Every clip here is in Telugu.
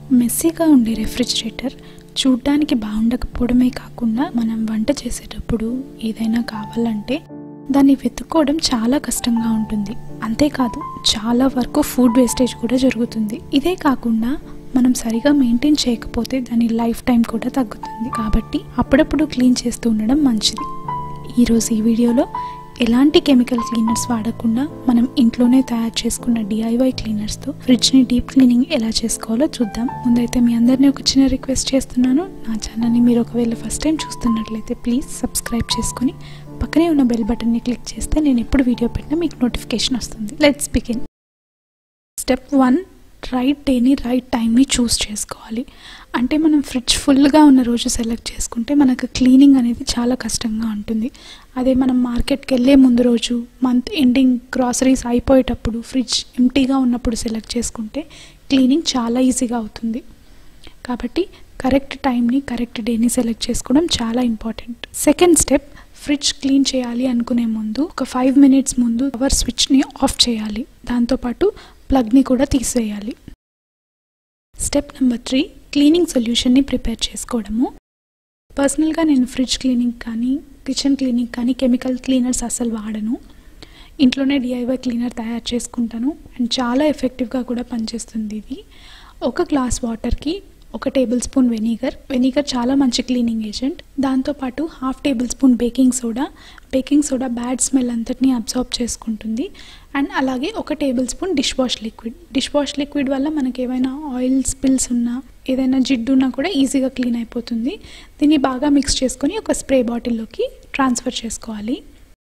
మెస్సీగా ఉండే రెఫ్రిజిరేటర్ చూడ్డానికి బాగుండకపోవడమే కాకుండా మనం వంట చేసేటప్పుడు ఏదైనా కావాలంటే దాన్ని వెతుక్కోవడం చాలా కష్టంగా ఉంటుంది అంతేకాదు చాలా వరకు ఫుడ్ వేస్టేజ్ కూడా జరుగుతుంది ఇదే కాకుండా మనం సరిగా మెయింటైన్ చేయకపోతే దాని లైఫ్ టైం కూడా తగ్గుతుంది కాబట్టి అప్పుడప్పుడు క్లీన్ చేస్తూ ఉండడం మంచిది ఈరోజు ఈ వీడియోలో ఎలాంటి కెమికల్ క్లీనర్స్ వాడకుండా మనం ఇంట్లోనే తయారు చేసుకున్న డిఐవై క్లీనర్స్తో ఫ్రిడ్జ్ని డీప్ క్లీనింగ్ ఎలా చేసుకోవాలో చూద్దాం ముందైతే మీ అందరినీ ఒక చిన్న రిక్వెస్ట్ చేస్తున్నాను నా ఛానల్ని మీరు ఒకవేళ ఫస్ట్ టైం చూస్తున్నట్లయితే ప్లీజ్ సబ్స్క్రైబ్ చేసుకొని పక్కనే ఉన్న బెల్ బటన్ని క్లిక్ చేస్తే నేను ఎప్పుడు వీడియో పెట్టినా మీకు నోటిఫికేషన్ వస్తుంది let's begin step one right డేని రైట్ టైంని చూస్ చేసుకోవాలి అంటే మనం ఫ్రిడ్జ్ ఫుల్గా ఉన్న రోజు సెలెక్ట్ చేసుకుంటే మనకు క్లీనింగ్ అనేది చాలా కష్టంగా ఉంటుంది అదే మనం మార్కెట్కి వెళ్ళే ముందు రోజు మంత్ ఎండింగ్ గ్రాసరీస్ అయిపోయేటప్పుడు ఫ్రిడ్జ్ ఎంటీగా ఉన్నప్పుడు సెలెక్ట్ చేసుకుంటే క్లీనింగ్ చాలా ఈజీగా అవుతుంది కాబట్టి కరెక్ట్ టైంని కరెక్ట్ డేని సెలెక్ట్ చేసుకోవడం చాలా important second step fridge clean చేయాలి అనుకునే ముందు ఒక ఫైవ్ మినిట్స్ ముందు పవర్ స్విచ్ని ఆఫ్ చేయాలి దాంతోపాటు ప్లగ్ని కూడా తీసేయాలి స్టెప్ నెంబర్ త్రీ క్లీనింగ్ సొల్యూషన్ని ప్రిపేర్ చేసుకోవడము పర్సనల్గా నేను ఫ్రిడ్జ్ క్లీనింగ్ కానీ కిచెన్ క్లీనింగ్ కానీ కెమికల్ క్లీనర్స్ అసలు వాడను ఇంట్లోనే డిఐవై క్లీనర్ తయారు చేసుకుంటాను అండ్ చాలా ఎఫెక్టివ్గా కూడా పనిచేస్తుంది ఇది ఒక గ్లాస్ వాటర్కి ఒక టేబుల్ స్పూన్ వెనిగర్ వెనిగర్ చాలా మంచి క్లీనింగ్ ఏజెంట్ దాంతోపాటు half table spoon baking soda baking soda bad smell అంతటిని అబ్జార్బ్ చేసుకుంటుంది అండ్ అలాగే ఒక table spoon dish wash liquid dish wash liquid వల్ల మనకి ఏమైనా ఆయిల్ స్పిల్స్ ఉన్నా ఏదైనా జిడ్డు ఉన్నా కూడా ఈజీగా క్లీన్ అయిపోతుంది దీన్ని బాగా మిక్స్ చేసుకొని ఒక స్ప్రే బాటిల్లోకి ట్రాన్స్ఫర్ చేసుకోవాలి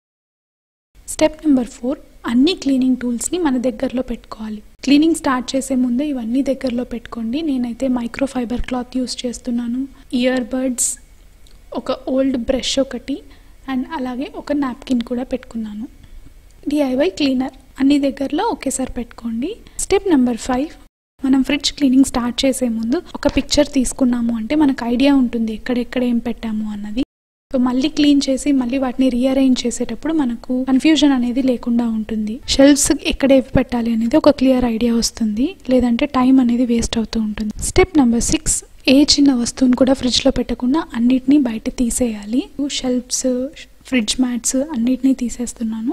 స్టెప్ నెంబర్ ఫోర్ అన్ని క్లీనింగ్ టూల్స్ని మన దగ్గరలో పెట్టుకోవాలి క్లీనింగ్ స్టార్ట్ చేసే ముందే ఇవన్నీ దగ్గరలో పెట్టుకోండి నేనైతే మైక్రో ఫైబర్ క్లాత్ యూస్ చేస్తున్నాను ఇయర్ బడ్స్ ఒక ఓల్డ్ బ్రష్ ఒకటి అండ్ అలాగే ఒక నాప్కిన్ కూడా పెట్టుకున్నాను డిఐవై క్లీనర్ అన్ని దగ్గరలో ఒకేసారి పెట్టుకోండి స్టెప్ నెంబర్ ఫైవ్ మనం ఫ్రిడ్జ్ క్లీనింగ్ స్టార్ట్ చేసే ముందు ఒక పిక్చర్ తీసుకున్నాము అంటే మనకు ఐడియా ఉంటుంది ఎక్కడెక్కడ ఏం పెట్టాము అన్నది సో మళ్ళీ క్లీన్ చేసి మళ్ళీ వాటిని రీఅరేంజ్ చేసేటప్పుడు మనకు కన్ఫ్యూజన్ అనేది లేకుండా ఉంటుంది షెల్ఫ్స్ ఎక్కడ ఏవి పెట్టాలి అనేది ఒక క్లియర్ ఐడియా వస్తుంది లేదంటే టైం అనేది వేస్ట్ అవుతూ ఉంటుంది స్టెప్ నెంబర్ సిక్స్ ఏ చిన్న వస్తువుని కూడా ఫ్రిడ్జ్లో పెట్టకుండా అన్నిటినీ బయట తీసేయాలి షెల్ఫ్స్ ఫ్రిడ్జ్ మ్యాట్స్ అన్నిటినీ తీసేస్తున్నాను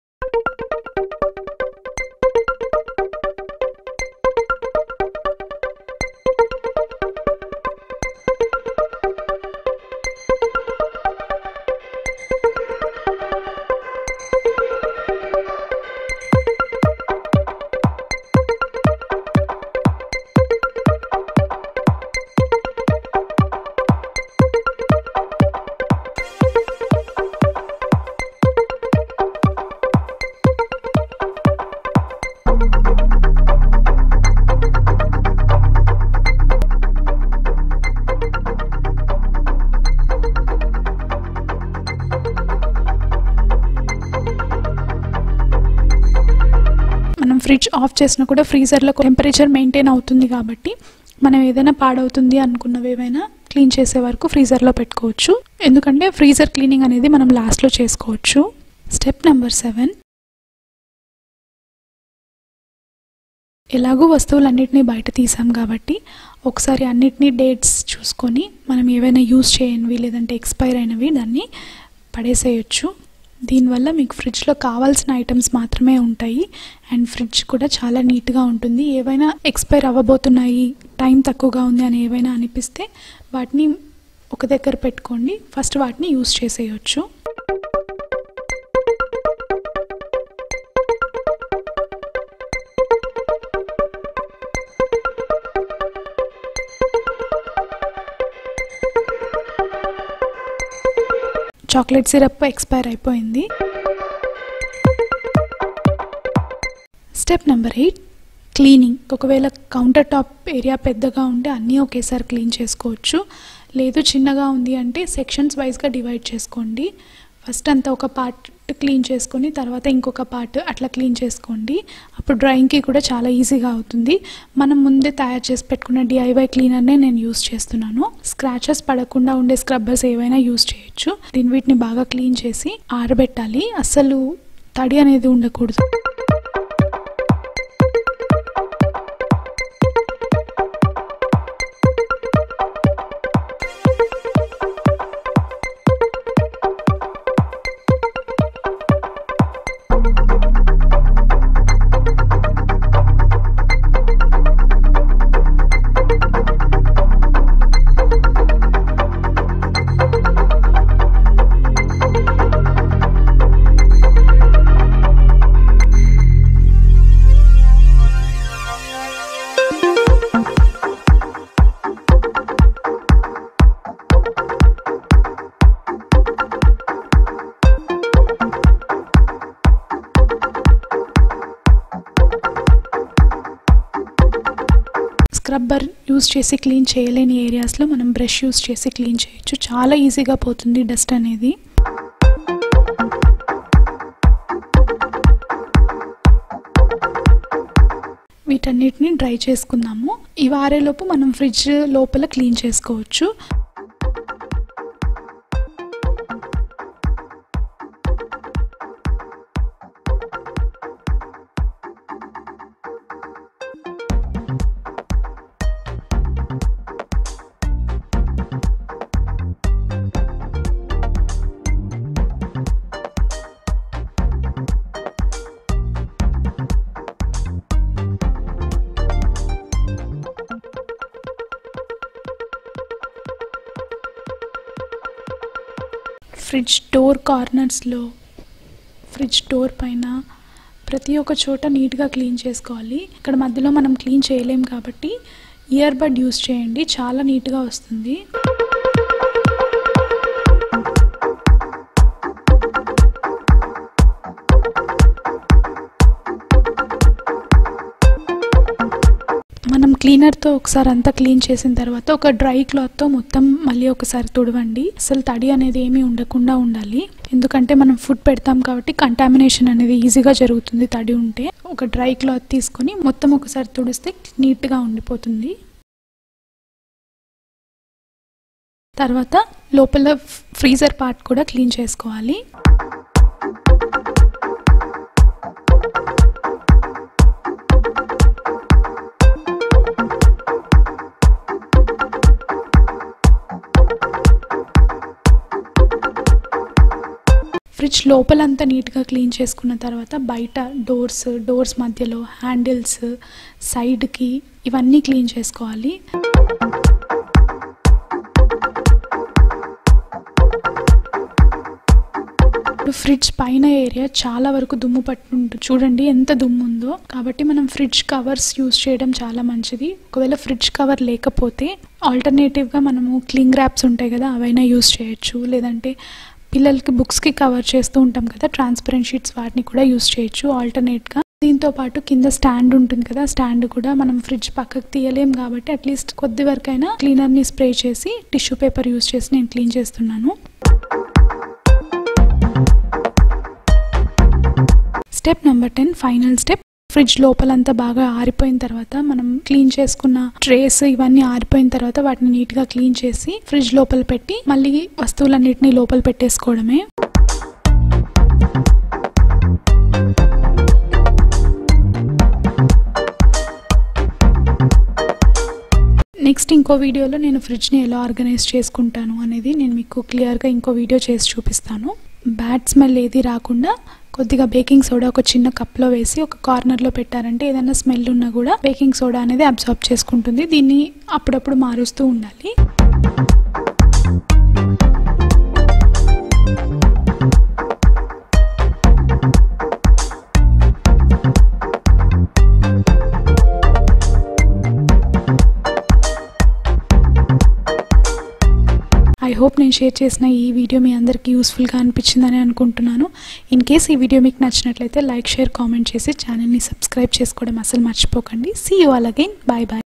మనం ఫ్రిడ్జ్ ఆఫ్ చేసినా కూడా ఫ్రీజర్లో టెంపరేచర్ మెయింటైన్ అవుతుంది కాబట్టి మనం ఏదైనా పాడవుతుంది అనుకున్నవి ఏమైనా క్లీన్ చేసే వరకు ఫ్రీజర్లో పెట్టుకోవచ్చు ఎందుకంటే ఫ్రీజర్ క్లీనింగ్ అనేది మనం లాస్ట్లో చేసుకోవచ్చు స్టెప్ నెంబర్ సెవెన్ ఎలాగో వస్తువులన్నిటినీ బయట తీసాం కాబట్టి ఒకసారి అన్నిటినీ డేట్స్ చూసుకొని మనం ఏవైనా యూజ్ చేయనివి లేదంటే ఎక్స్పైర్ అయినవి దాన్ని పడేసేయచ్చు దీనివల్ల మీకు ఫ్రిడ్జ్లో కావాల్సిన ఐటమ్స్ మాత్రమే ఉంటాయి అండ్ ఫ్రిడ్జ్ కూడా చాలా నీట్గా ఉంటుంది ఏవైనా ఎక్స్పైర్ అవ్వబోతున్నాయి టైం తక్కువగా ఉంది అని ఏవైనా అనిపిస్తే వాటిని ఒక దగ్గర పెట్టుకోండి ఫస్ట్ వాటిని యూస్ చేసేయచ్చు చాక్లెట్ సిరప్ ఎక్స్పైర్ అయిపోయింది స్టెప్ నెంబర్ ఎయిట్ క్లీనింగ్ ఒకవేళ కౌంటర్ టాప్ ఏరియా పెద్దగా ఉంటే అన్నీ ఒకేసారి క్లీన్ చేసుకోవచ్చు లేదు చిన్నగా ఉంది అంటే సెక్షన్స్ వైజ్గా డివైడ్ చేసుకోండి ఫస్ట్ అంతా ఒక పార్ట్ క్లీన్ చేసుకొని తర్వాత ఇంకొక పార్ట్ అట్లా క్లీన్ చేసుకోండి అప్పుడు డ్రాయింగ్కి కూడా చాలా ఈజీగా అవుతుంది మనం ముందే తయారు చేసి పెట్టుకున్న డిఐవై క్లీనర్నే నేను యూస్ చేస్తున్నాను స్క్రాచెస్ పడకుండా ఉండే స్క్రబ్బర్స్ ఏవైనా యూస్ చేయొచ్చు దీని వీటిని బాగా క్లీన్ చేసి ఆరబెట్టాలి అస్సలు తడి అనేది ఉండకూడదు స్క్రబ్బర్ యూస్ చేసి క్లీన్ చేయలేని ఏరియాస్లో మనం బ్రష్ యూస్ చేసి క్లీన్ చేయొచ్చు చాలా ఈజీగా పోతుంది డస్ట్ అనేది వీటన్నిటిని డ్రై చేసుకుందాము ఈ వారేలోపు మనం ఫ్రిడ్జ్ లోపల క్లీన్ చేసుకోవచ్చు ఫ్రిడ్జ్ డోర్ కార్నర్స్లో ఫ్రిడ్జ్ డోర్ పైన ప్రతి ఒక్క చోట నీట్గా క్లీన్ చేసుకోవాలి ఇక్కడ మధ్యలో మనం క్లీన్ చేయలేం కాబట్టి ఇయర్ బడ్ యూస్ చేయండి చాలా నీట్గా వస్తుంది మనం క్లీనర్తో ఒకసారి అంతా క్లీన్ చేసిన తర్వాత ఒక డ్రై క్లాత్తో మొత్తం మళ్ళీ ఒకసారి తుడవండి అసలు తడి అనేది ఏమీ ఉండకుండా ఉండాలి ఎందుకంటే మనం ఫుడ్ పెడతాం కాబట్టి కంటామినేషన్ అనేది ఈజీగా జరుగుతుంది తడి ఉంటే ఒక డ్రై క్లాత్ తీసుకొని మొత్తం ఒకసారి తుడిస్తే నీట్గా ఉండిపోతుంది తర్వాత లోపల ఫ్రీజర్ పార్ట్ కూడా క్లీన్ చేసుకోవాలి ఫ్రిడ్జ్ లోపలంతా నీట్గా క్లీన్ చేసుకున్న తర్వాత బయట డోర్స్ డోర్స్ మధ్యలో హ్యాండిల్స్ సైడ్కి ఇవన్నీ క్లీన్ చేసుకోవాలి ఇప్పుడు ఫ్రిడ్జ్ పైన ఏరియా చాలా వరకు దుమ్ము పట్టుంటుంది చూడండి ఎంత దుమ్ము ఉందో కాబట్టి మనం ఫ్రిడ్జ్ కవర్స్ యూస్ చేయడం చాలా మంచిది ఒకవేళ ఫ్రిడ్జ్ కవర్ లేకపోతే ఆల్టర్నేటివ్గా మనము క్లింగ్ ర్యాప్స్ ఉంటాయి కదా అవైనా యూస్ చేయొచ్చు లేదంటే పిల్లలకి బుక్స్కి కవర్ చేస్తూ ఉంటాం కదా ట్రాన్స్పరెంట్ షీట్స్ వాటిని కూడా యూస్ చేయొచ్చు ఆల్టర్నేట్గా దీంతో పాటు కింద స్టాండ్ ఉంటుంది కదా స్టాండ్ కూడా మనం ఫ్రిడ్జ్ పక్కకు తీయలేం కాబట్టి అట్లీస్ట్ కొద్ది వరకైనా క్లీనర్ని స్ప్రే చేసి టిష్యూ పేపర్ యూస్ చేసి నేను క్లీన్ చేస్తున్నాను step number ten final step fridge లోపలంతా బాగా ఆరిపోయిన తర్వాత మనం క్లీన్ చేసుకున్న ట్రేస్ ఇవన్నీ ఆరిపోయిన తర్వాత వాటిని నీట్గా క్లీన్ చేసి ఫ్రిడ్జ్ లోపల పెట్టి మళ్ళీ వస్తువులన్నిటిని లోపల పెట్టేసుకోవడమే నెక్స్ట్ ఇంకో వీడియోలో నేను ఫ్రిడ్జ్ని ఎలా ఆర్గనైజ్ చేసుకుంటాను అనేది నేను మీకు క్లియర్గా ఇంకో వీడియో చేసి చూపిస్తాను బ్యాడ్ స్మెల్ ఏది రాకుండా కొద్దిగా బేకింగ్ సోడా ఒక చిన్న కప్లో వేసి ఒక కార్నర్లో పెట్టారంటే ఏదైనా స్మెల్ ఉన్నా కూడా బేకింగ్ సోడా అనేది అబ్జార్బ్ చేసుకుంటుంది దీన్ని అప్పుడప్పుడు మారుస్తూ ఉండాలి ఐ హోప్ నేను షేర్ చేసిన ఈ వీడియో మీ అందరికీ యూస్ఫుల్గా అనిపించిందని అనుకుంటున్నాను ఇన్ కేస్ ఈ వీడియో మీకు నచ్చినట్లయితే లైక్ షేర్ కామెంట్ చేసి ఛానల్ని సబ్స్క్రైబ్ చేసుకోవడం అసలు మర్చిపోకండి see you all again bye bye